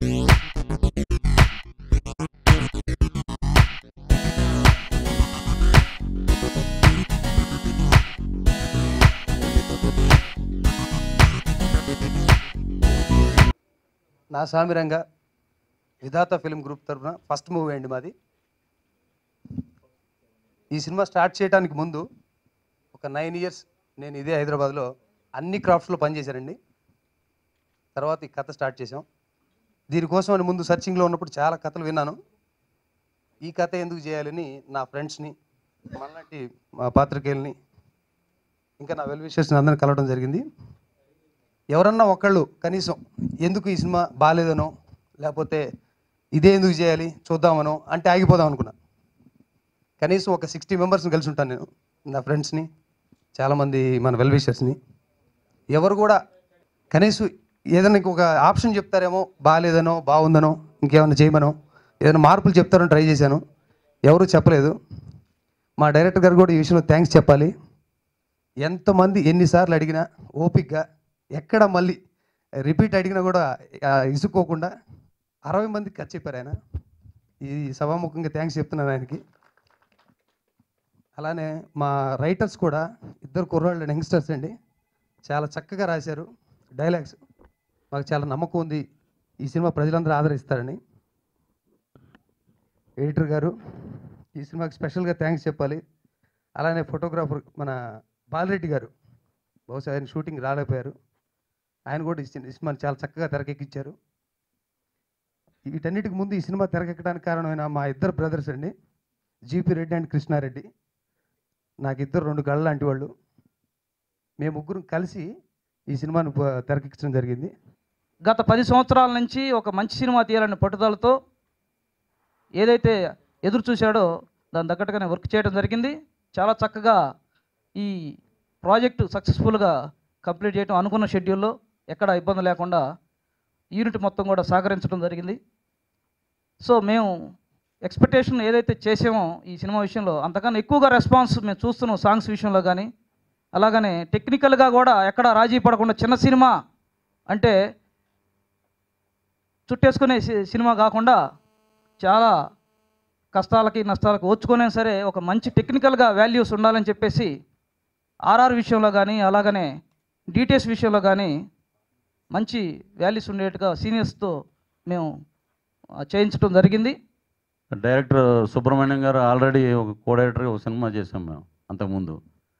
నా Samiranga Vidhata film group తరఫున first movie అండి మాది ఈ సినిమా స్టార్ట్ చేయడానికి ముందు ఒక నైన్ ఇయర్స్ నేను ఇదే హైదరాబాద్లో అన్ని క్రాఫ్ట్స్లో పనిచేశానండి తర్వాత ఈ కథ స్టార్ట్ చేసాం దీనికోసం అని ముందు సర్చింగ్లో ఉన్నప్పుడు చాలా కథలు విన్నాను ఈ కథ ఎందుకు చేయాలని నా ఫ్రెండ్స్ని మనలాంటి మా పాత్రికేయుల్ని ఇంకా నా వెల్ విషర్స్ని అందరిని కలవడం జరిగింది ఎవరన్నా ఒకళ్ళు కనీసం ఎందుకు ఈ సినిమా బాగాలేదనో లేకపోతే ఇదే ఎందుకు చేయాలి చూద్దామనో అంటే ఆగిపోదాం అనుకున్నా కనీసం ఒక సిక్స్టీ మెంబర్స్ని కలిసి ఉంటాను నేను నా ఫ్రెండ్స్ని చాలామంది మన వెల్ విషర్స్ని ఎవరు కూడా కనీసం ఏదైనా ఇంకొక ఆప్షన్ చెప్తారేమో బాగాలేదనో బాగుందనో ఇంకేమైనా చేయమనో ఏదైనా మార్పులు చెప్తారని ట్రై చేశాను ఎవరు చెప్పలేదు మా డైరెక్టర్ గారు కూడా ఈ విషయంలో థ్యాంక్స్ చెప్పాలి ఎంతమంది ఎన్నిసార్లు అడిగినా ఓపిక్గా ఎక్కడ మళ్ళీ రిపీట్ అడిగినా కూడా ఆ, ఇసుక్కోకుండా అరవై మందికి ఖర్చు చెప్పారు ఆయన ఈ సభాముఖంగా థ్యాంక్స్ చెప్తున్నాను ఆయనకి అలానే మా రైటర్స్ కూడా ఇద్దరు కుర్రాళ్ళు యంగ్స్టర్స్ అండి చాలా చక్కగా రాశారు డైలాగ్స్ మాకు చాలా నమ్మకం ఉంది ఈ సినిమా ప్రజలందరూ ఆదరిస్తారని ఎడిటర్ గారు ఈ సినిమాకి స్పెషల్గా థ్యాంక్స్ చెప్పాలి అలానే ఫోటోగ్రాఫర్ మన బాలరెడ్డి గారు బహుశా ఆయన షూటింగ్ రాలేకపోయారు ఆయన కూడా ఈ సిని- ఈ సినిమాని చాలా చక్కగా తెరకెక్కించారు వీటన్నిటికి ముందు ఈ సినిమా తెరకెక్కడానికి కారణమైన మా ఇద్దరు బ్రదర్స్ అండి జీపీ రెడ్డి అండ్ కృష్ణారెడ్డి నాకు ఇద్దరు రెండు కళ్ళ లాంటి వాళ్ళు మేము ముగ్గురు కలిసి ఈ సినిమాను ప- తెరకెక్కించడం జరిగింది గత పది సంవత్సరాల నుంచి ఒక మంచి సినిమా తీయాలనే పట్టుదలతో ఏదైతే ఎదురు చూశాడో దాని తగ్గట్టుగానే వర్క్ చేయడం జరిగింది చాలా చక్కగా ఈ ప్రాజెక్టు సక్సెస్ఫుల్గా కంప్లీట్ చేయడం అనుకున్న షెడ్యూల్లో ఎక్కడ ఇబ్బంది లేకుండా యూనిట్ మొత్తం కూడా సహకరించడం జరిగింది సో మేము ఎక్స్పెక్టేషన్ ఏదైతే చేసామో ఈ సినిమా విషయంలో అంతకన్నా ఎక్కువగా రెస్పాన్స్ మేము చూస్తున్నాం సాంగ్స్ విషయంలో కానీ అలాగనే టెక్నికల్గా కూడా ఎక్కడ రాజీ పడకుండా చిన్న సినిమా అంటే చుట్టేసుకునే సి- సినిమా కాకుండా చాలా కష్టాలకి నష్టాలకి ఓర్చుకునే సరే ఒక మంచి టెక్నికల్గా వాల్యూస్ ఉండాలని చెప్పేసి ఆర్ఆర్ విషయంలో కానీ అలాగనే డీటెయిల్స్ విషయంలో కానీ మంచి వాల్యూస్ ఉండేట్టుగా సీనియర్స్తో మేము ఆ, చేయించడం జరిగింది డైరెక్టర్ సుబ్రహ్మణ్యం గారు ఆల్రెడీ ఒక కో డైరెక్టర్గా ఒక సినిమా చేసాం మేము అంతకుముందు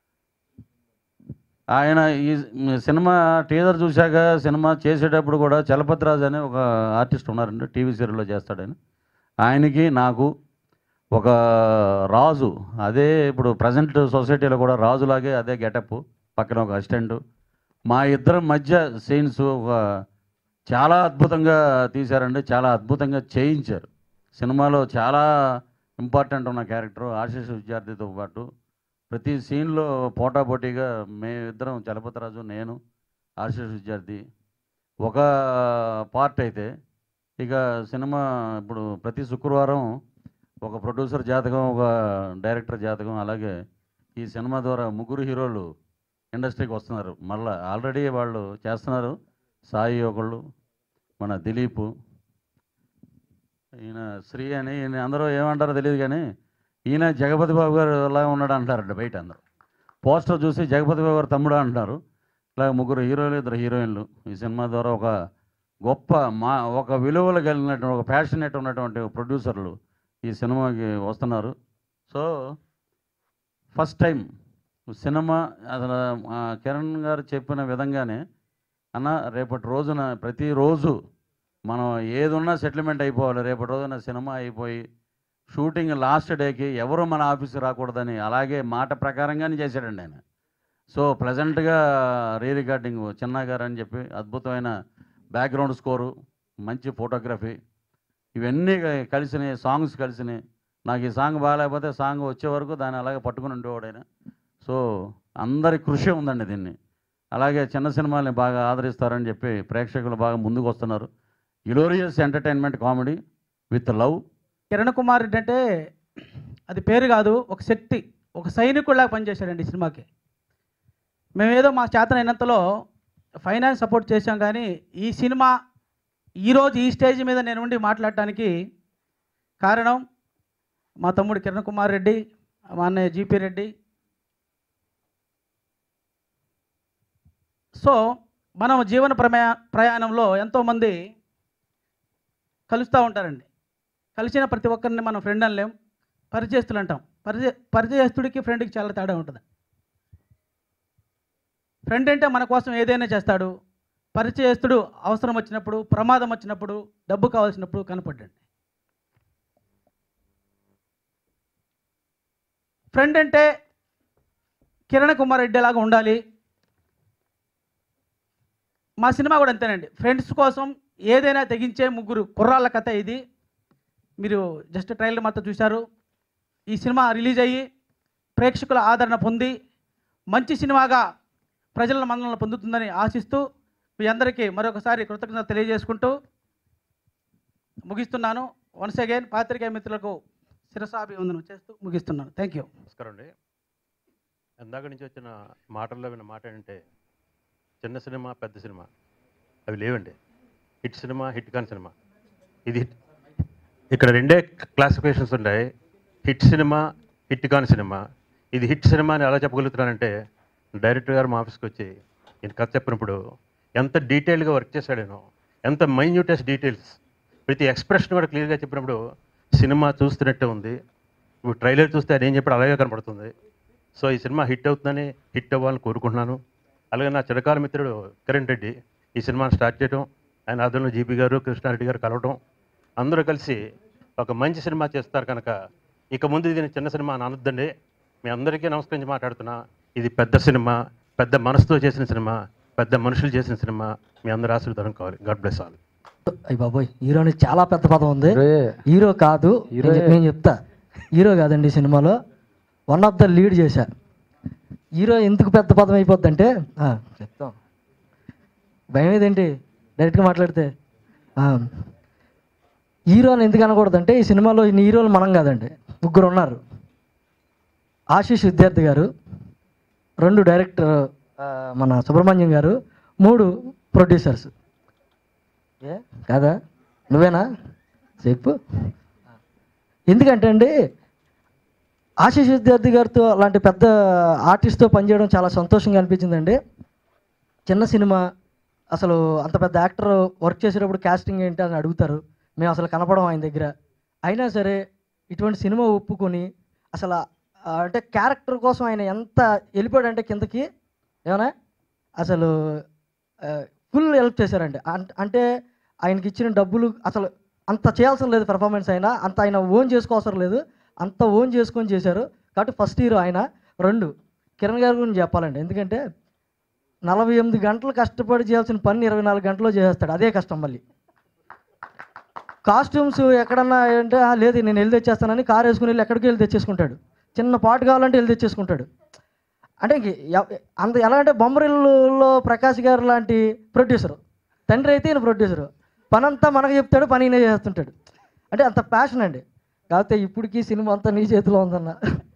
ఆయన ఈ సినిమా టీజర్ చూశాక సినిమా చేసేటప్పుడు కూడా చలపతిరాజు అనే ఒక ఆర్టిస్ట్ ఉన్నారండి టీవీ సీరియల్లో చేస్తాడని ఆయనకి నాకు ఒక రాజు అదే ఇప్పుడు ప్రజెంట్ సొసైటీలో కూడా రాజులాగే అదే గెటప్ పక్కన ఒక అసిస్టెంట్ మా ఇద్దరి మధ్య సీన్స్ ఒక చాలా అద్భుతంగా తీశారండి చాలా అద్భుతంగా చేయించారు సినిమాలో చాలా ఇంపార్టెంట్ ఉన్న క్యారెక్టర్ ఆశీష్ విద్యార్థితో పాటు ప్రతి సీన్లో పోటాపోటీగా మేమిద్దరం చలపతిరాజు నేను ఆశీష్ విద్యార్థి ఒక పార్ట్ అయితే ఇక సినిమా ఇప్పుడు ప్రతి శుక్రవారం ఒక ప్రొడ్యూసర్ జాతకం ఒక డైరెక్టర్ జాతకం అలాగే ఈ సినిమా ద్వారా ముగ్గురు హీరోలు ఇండస్ట్రీకి వస్తున్నారు మళ్ళీ ఆల్రెడీ వాళ్ళు చేస్తున్నారు సాయి ఒకళ్ళు మన దిలీప్ ఈయన శ్రీ అని ఈయన అందరూ ఏమంటారో తెలియదు కానీ ఈయన జగపతి బాబు గారు ఎలా ఉన్నాడు అంటారంట బయట అందరూ పోస్టర్ చూసి జగపతి బాబు గారు తమ్ముడు అంటున్నారు ఇలా ముగ్గురు హీరోలు ఇద్దరు హీరోయిన్లు ఈ సినిమా ద్వారా ఒక గొప్ప మా ఒక విలువలు కలిగినటువంటి ఒక ప్యాషనేట్ ఉన్నటువంటి ప్రొడ్యూసర్లు ఈ సినిమాకి వస్తున్నారు సో ఫస్ట్ టైం సినిమా అసలు ఆ, కిరణ్ గారు చెప్పిన విధంగానే అన్న రేపటి రోజున ప్రతిరోజు మనం ఏది ఉన్నా సెటిల్మెంట్ అయిపోవాలి రేపటి రోజున సినిమా అయిపోయి షూటింగ్ లాస్ట్ డేకి ఎవరు మన ఆఫీస్కి రాకూడదని అలాగే మాట ప్రకారంగానే చేశాడండి ఆయన సో ప్లెజెంట్గా రీ రికార్డింగ్ చిన్న గారు అని చెప్పి అద్భుతమైన బ్యాక్గ్రౌండ్ స్కోరు మంచి ఫోటోగ్రఫీ ఇవన్నీ కలిసినాయి సాంగ్స్ కలిసినాయి నాకు ఈ సాంగ్ బాగాలేకపోతే సాంగ్ వచ్చే వరకు దాన్ని అలాగే పట్టుకుని ఉండేవాడు ఆయన సో అందరి కృషి ఉందండి దీన్ని అలాగే చిన్న సినిమాల్ని బాగా ఆదరిస్తారని చెప్పి ప్రేక్షకులు బాగా ముందుకు వస్తున్నారు hilarious entertainment comedy with love Kiran Kumar Reddy అంటే అది పేరు కాదు ఒక శక్తి ఒక సైనికుడిలాగా పనిచేశాడండి ఈ సినిమాకి మేమేదో మా చేతనైనంతలో ఫైనాన్స్ సపోర్ట్ చేశాం కానీ ఈ సినిమా ఈరోజు ఈ స్టేజ్ మీద నేను ఉండి మాట్లాడటానికి కారణం మా తమ్ముడు కిరణ్ కుమార్ రెడ్డి మా అన్నయ్య జీపీ రెడ్డి సో మనం జీవన ప్రమా ప్రయాణంలో ఎంతోమంది కలుస్తూ ఉంటారండి కలిసిన ప్రతి ఒక్కరిని మనం ఫ్రెండ్ అనలేం పరిచయస్తులు అంటాం పరిచయ పరిచయస్తుడికి ఫ్రెండ్కి చాలా తేడా ఉంటుంది ఫ్రెండ్ అంటే మన కోసం ఏదైనా చేస్తాడు పరిచయస్తుడు అవసరం వచ్చినప్పుడు ప్రమాదం వచ్చినప్పుడు డబ్బు కావాల్సినప్పుడు కనపడ్డండి ఫ్రెండ్ అంటే కిరణ్ కుమార్ రెడ్డి లాగా ఉండాలి మా సినిమా కూడా అంతేనండి ఫ్రెండ్స్ కోసం ఏదైనా తెగించే ముగ్గురు కుర్రాళ్ళ కథ ఇది మీరు జస్ట్ ట్రైలర్ మాత్రం చూశారు ఈ సినిమా రిలీజ్ అయ్యి ప్రేక్షకుల ఆదరణ పొంది మంచి సినిమాగా ప్రజల మన్ననలు పొందుతుందని ఆశిస్తూ మీ అందరికీ మరొకసారి కృతజ్ఞత తెలియజేసుకుంటూ ముగిస్తున్నాను వన్స్ అగైన్ పాత్రికేయ మిత్రులకు శిరసాభివందనం చేస్తూ ముగిస్తున్నాను థ్యాంక్ యూ నమస్కారం అండి ఇందాక నుంచి వచ్చిన మాటల్లో విన్న మాట ఏంటంటే చిన్న సినిమా పెద్ద సినిమా అవి లేవండి హిట్ సినిమా హిట్ కాని సినిమా ఇది hit- ఇక్కడ రెండే క్లాసిఫికేషన్స్ ఉన్నాయి హిట్ సినిమా హిట్ కాని సినిమా ఇది హిట్ సినిమా అని ఎలా చెప్పగలుగుతున్నానంటే డైరెక్టర్ గారు మా ఆఫీస్కి వచ్చి నేను కథ చెప్పినప్పుడు ఎంత డీటెయిల్గా వర్క్ చేశాడేనో ఎంత మైన్యూటెస్ట్ డీటెయిల్స్ ప్రతి ఎక్స్ప్రెషన్ కూడా క్లియర్గా చెప్పినప్పుడు సినిమా చూస్తున్నట్టే ఉంది ఇప్పుడు ట్రైలర్ చూస్తే ఆయన ఏం చెప్పాడు అలాగే కనపడుతుంది సో ఈ సినిమా హిట్ అవుతుందని హిట్ అవ్వాలని కోరుకుంటున్నాను అలాగే నా చిరకాల మిత్రుడు కిరణ్ రెడ్డి ఈ సినిమాని స్టార్ట్ చేయడం ఆయన ఆధ్వర్యంలో జీపీ గారు కృష్ణారెడ్డి గారు కలవడం అందరూ కలిసి ఒక మంచి సినిమా చేస్తారు కనుక ఇక ముందు ఇది చిన్న సినిమా అని అనొద్దండి మీ అందరికీ నమస్కరించి మాట్లాడుతున్నా ఇది పెద్ద సినిమా పెద్ద మనసుతో చేసిన సినిమా పెద్ద మనుషులు చేసిన సినిమా మీ అందరి ఆశీర్వాదం కావాలి గాడ్ బ్లెస్ ఆల్ అయ్యి బాబోయ్ హీరోని చాలా పెద్ద పదం ఉంది హీరో కాదు నేను చెప్- నేను చెప్తా హీరో కాదండి ఈ సినిమాలో వన్ ఆఫ్ ద లీడ్ చేశా హీరో ఎందుకు పెద్ద పదం అయిపోద్ది అంటే చెప్తాం భయం ఏదేంటి డైరెక్ట్గా మాట్లాడితే ఆ, హీరో అని ఎందుకు అనకూడదంటే ఈ సినిమాలో ఇన్ని హీరోలు మనం కాదండి ముగ్గురు ఉన్నారు ఆశీష్ విద్యార్థి గారు రెండు డైరెక్టర్ ఆ, మన సుబ్రహ్మణ్యం గారు మూడు ప్రొడ్యూసర్స్ ఏ కాదా నువ్వేనా చెప్పు ఎందుకంటే అండి ఆశీష్ విద్యార్థి గారితో అలాంటి పెద్ద ఆర్టిస్ట్తో పనిచేయడం చాలా సంతోషంగా అనిపించిందండి చిన్న సినిమా అసలు అంత పెద్ద యాక్టర్ వర్క్ చేసేటప్పుడు కాస్టింగ్ ఏంటి అని అడుగుతారు మేము అసలు కనపడం ఆయన దగ్గర అయినా సరే ఇటువంటి సినిమా ఒప్పుకొని అసలు ఆ, అంటే క్యారెక్టర్ కోసం ఆయన ఎంత వెళ్ళిపోయాడంటే కిందకి ఏమన్నా అసలు ఫుల్ హెల్ప్ చేశారండి అం- అంటే ఆయనకి ఇచ్చిన డబ్బులు అసలు అంత చేయాల్సిన లేదు పెర్ఫార్మెన్స్ అయినా అంత ఆయన ఓన్ చేసుకోవసరం లేదు అంత ఓన్ చేసుకొని చేశారు కాబట్టి ఫస్ట్ హీరో ఆయన రెండు కిరణ్ గారి గురించి చెప్పాలండి ఎందుకంటే నలభై ఎనిమిది గంటలు కష్టపడి చేయాల్సిన పని ఇరవై నాలుగు గంటల్లో చేసేస్తాడు అదే కష్టం మళ్ళీ కాస్ట్యూమ్స్ ఎక్కడన్నా అంటే "ఆ, లేదు నేను వెళ్ళి తెచ్చేస్తానని కార్ వేసుకుని వెళ్ళి ఎక్కడికి వెళ్ళి తెచ్చేసుకుంటాడు చిన్న పాటు కావాలంటే వెళ్ళి తెచ్చేసుకుంటాడు అంటే ఇంక ఎవ- అంత ఎలా అంటే బొమ్మరిల్లులో ప్రకాష్ గారు లాంటి ప్రొడ్యూసర్ తండ్రి అయితే ఈయన ప్రొడ్యూసర్ పని అంతా మనకు చెప్తాడు పని ఈయన చేస్తుంటాడు అంటే అంత ప్యాషన్ అండి కాకపోతే ఇప్పటికీ సినిమా అంతా నీ చేతిలో ఉందన్న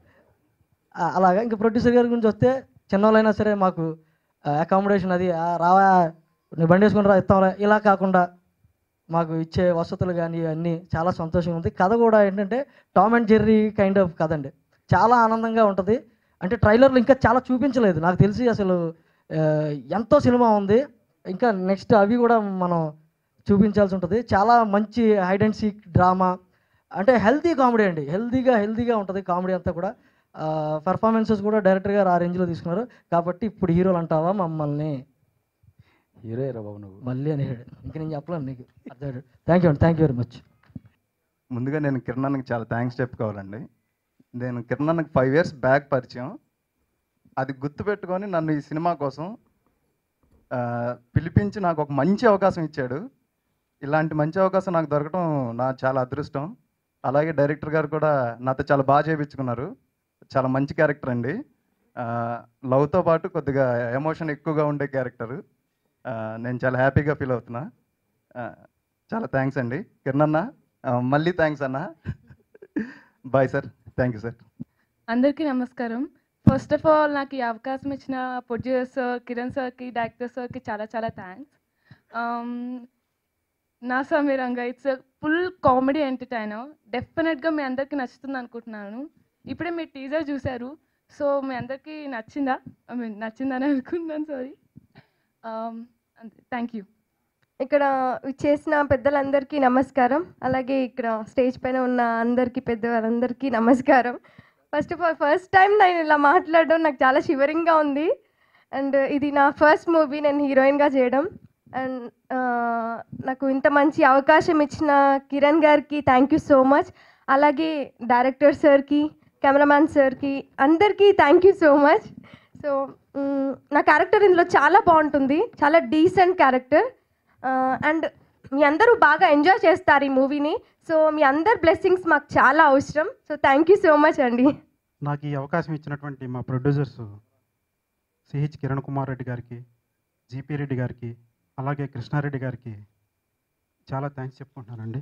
ఆ, అలాగా ఇంకా ప్రొడ్యూసర్ గారి గురించి వస్తే చిన్నవాళ్ళైనా సరే మాకు అకామిడేషన్ అది "ఆ, రావా నీ బండి వేసుకుని రా ఇస్తాంరా ఇలా కాకుండా మాకు ఇచ్చే వసతులు కానీ అన్నీ చాలా సంతోషంగా ఉంది కథ కూడా ఏంటంటే Tom and Jerry kind of కథ అండి చాలా ఆనందంగా ఉంటుంది అంటే ట్రైలర్లు ఇంకా చాలా చూపించలేదు నాకు తెలిసి అసలు ఆ, ఎంతో సినిమా ఉంది ఇంకా నెక్స్ట్ అవి కూడా మనం చూపించాల్సి ఉంటుంది చాలా మంచి హైడ్ అండ్ సీక్ డ్రామా అంటే హెల్తీ కామెడీ అండి హెల్తీగా హెల్తీగా ఉంటుంది కామెడీ అంతా కూడా పర్ఫార్మెన్సెస్ కూడా డైరెక్టర్ గారు ఆ రేంజ్లో తీసుకున్నారు కాబట్టి ఇప్పుడు హీరోలు అంటావా మమ్మల్ని హీరో రా బాబు నువ్వు మళ్ళీ అని ఇంక నేను చెప్పలేను నీకు అర్థం థ్యాంక్ యూ అండి థ్యాంక్ యూ వెరీ మచ్ ముందుగా నేను కిరణ్ అన్నకి చాలా థ్యాంక్స్ చెప్పుకోవాలండి నేను కిరణ్ అన్నకి ఫైవ్ ఇయర్స్ బ్యాక్ పరిచయం అది గుర్తుపెట్టుకొని నన్ను ఈ సినిమా కోసం ఆ, పిలిపించి నాకు ఒక మంచి అవకాశం ఇచ్చాడు ఇలాంటి మంచి అవకాశం నాకు దొరకడం నా చాలా అదృష్టం అలాగే డైరెక్టర్ గారు కూడా నాతో చాలా బాగా చేయించుకున్నారు చాలా మంచి క్యారెక్టర్ అండి ఆ, లవ్తో పాటు కొద్దిగా ఎమోషన్ ఎక్కువగా ఉండే క్యారెక్టర్ నేను చాలా హ్యాపీగా ఫీల్ అవుతున్నా ఆ, చాలా థ్యాంక్స్ అండి కిరణ్ అన్న ఆ, మళ్ళీ థ్యాంక్స్ అన్న bye sir thank you sir అందరికీ నమస్కారం ఫస్ట్ ఆఫ్ ఆల్ నాకు ఈ అవకాశం ఇచ్చిన ప్రొడ్యూసర్ సార్ కిరణ్ సార్కి డైరెక్టర్ సార్కి చాలా చాలా thanks Naa Samiranga it's full comedy entertainer డెఫినెట్గా మీ అందరికీ నచ్చుతుంది అనుకుంటున్నాను ఇప్పుడే మీరు టీజర్ చూశారు సో మీ అందరికీ నచ్చిందా ఐ మీన్ నచ్చిందని అనుకున్నాను సారీ అంతే థ్యాంక్ యూ ఇక్కడ చేసిన పెద్దలందరికీ నమస్కారం అలాగే ఇక్కడ స్టేజ్ పైన ఉన్న అందరికీ పెద్దవాళ్ళందరికీ నమస్కారం first of all first time నేను ఇలా మాట్లాడడం నాకు చాలా షివరింగ్గా ఉంది అండ్ ఇది నా ఫస్ట్ మూవీ నేను హీరోయిన్గా చేయడం అండ్ నాకు ఇంత మంచి అవకాశం ఇచ్చిన కిరణ్ గారికి థ్యాంక్ యూ సో మచ్ అలాగే డైరెక్టర్ సార్కి కెమెరామ్యాన్ సార్కి అందరికీ thank you so much so నా క్యారెక్టర్ ఇందులో చాలా బాగుంటుంది చాలా డీసెంట్ క్యారెక్టర్ అండ్ మీ అందరూ బాగా ఎంజాయ్ చేస్తారు ఈ మూవీని సో మీ అందరి బ్లెస్సింగ్స్ మాకు చాలా అవసరం so thank you so much అండి నాకు ఈ అవకాశం ఇచ్చినటువంటి మా ప్రొడ్యూసర్స్ సిహెచ్ కిరణ్ కుమార్ రెడ్డి గారికి జీపీ రెడ్డి గారికి అలాగే కృష్ణారెడ్డి గారికి చాలా థ్యాంక్స్ చెప్పుకుంటున్నానండి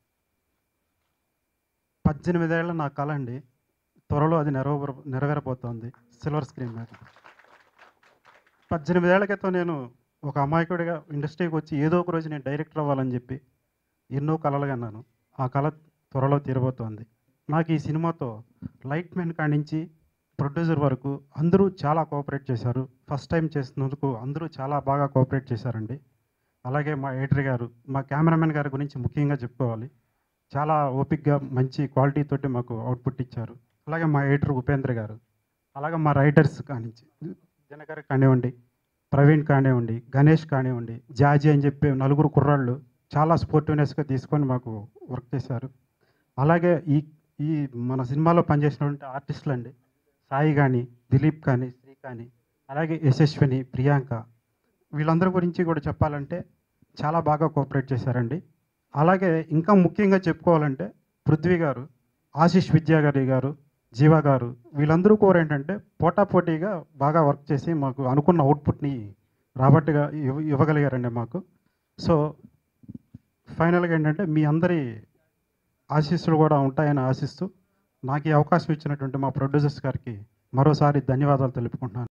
పద్దెనిమిదేళ్ల నా కళ అండి త్వరలో అది నెరవేర నెరవేరబోతోంది సిల్వర్ స్క్రీన్ మీద పద్దెనిమిదేళ్ల క్రితం నేను ఒక అమాయకుడిగా ఇండస్ట్రీకి వచ్చి ఏదో ఒక రోజు నేను డైరెక్టర్ అవ్వాలని చెప్పి ఎన్నో కళలు కన్నాను ఆ కళ త్వరలో తీరబోతోంది నాకు ఈ సినిమాతో లైట్ మ్యాన్ కానించి ప్రొడ్యూసర్ వరకు అందరూ చాలా కోఆపరేట్ చేశారు ఫస్ట్ టైం చేసినందుకు అందరూ చాలా బాగా కోఆపరేట్ చేశారండి అలాగే మా ఎడిటర్ గారు మా కెమెరామెన్ గారి గురించి ముఖ్యంగా చెప్పుకోవాలి చాలా ఓపిక్గా మంచి క్వాలిటీ తోటి మాకు అవుట్పుట్ ఇచ్చారు అలాగే మా ఎడిటర్ ఉపేంద్ర గారు అలాగే మా రైటర్స్ కానించి దినకర్ కానివ్వండి ప్రవీణ్ కానివ్వండి గణేష్ కానివ్వండి జాజీ అని చెప్పి నలుగురు కుర్రాళ్ళు చాలా స్పోర్టివ్నెస్గా తీసుకొని మాకు వర్క్ చేశారు అలాగే ఈ ఈ మన సినిమాలో పనిచేసినటువంటి ఆర్టిస్టులు అండి సాయి కానీ దిలీప్ కానీ శ్రీ కానీ అలాగే యశస్విని ప్రియాంక వీళ్ళందరి గురించి కూడా చెప్పాలంటే చాలా బాగా కోఆపరేట్ చేశారండి అలాగే ఇంకా ముఖ్యంగా చెప్పుకోవాలంటే పృథ్వీ గారు ఆశిష్ విద్యాగారి గారు జీవా గారు వీళ్ళందరూ కూడా ఏంటంటే పోటాపోటీగా బాగా వర్క్ చేసి మాకు అనుకున్న అవుట్పుట్ని రాబట్టుగా ఇవ్వ ఇవ్వగలిగారండి మాకు సో ఫైనల్గా ఏంటంటే మీ అందరి ఆశీస్సులు కూడా ఉంటాయని ఆశిస్తూ నాకు ఈ అవకాశం ఇచ్చినటువంటి మా ప్రొడ్యూసర్స్ గారికి మరోసారి ధన్యవాదాలు తెలుపుకుంటున్నాను